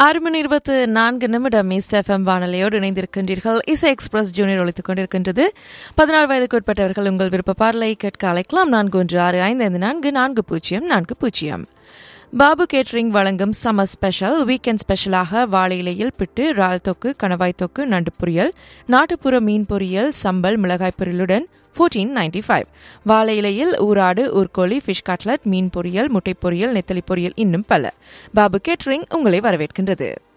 ஆறு மணி இருபத்து நான்கு நிமிடம் மிஸ் எஃப்எம் வானொலியோடு இணைந்திருக்கின்றீர்கள் இசை எக்ஸ்பிரஸ் ஜூனியர் ஒழித்துக் கொண்டிருக்கின்றது பதினாறு வயதுக்கு உட்பட்டவர்கள் உங்கள் விருப்ப பாடலை கேட்க அழைக்கலாம் நான்கு ஒன்று ஆறு ஐந்து ஐந்து நான்கு நான்கு பூஜ்ஜியம் நான்கு பூஜ்ஜியம் பாபு கேட்டரிங் வழங்கும் சம்மர் ஸ்பெஷல் வீக்கெண்ட் ஸ்பெஷலாக வாழை இலையில் பிட்டு இறால் தொக்கு கணவாய் தொக்கு நண்டு பொரியல் நாட்டுப்புற மீன் பொரியல் சம்பல் மிளகாய் பொரியலுடன் ஃபோர்டீன் நைன்டி ஃபைவ் வாழை இலையில் ஊராடு ஊர்கோழி ஃபிஷ் கட்லட் மீன் பொரியல் முட்டை பொரியல் நெத்தலி பொரியல் இன்னும் பல பாபு கேட்டரிங் உங்களை வரவேற்கின்றது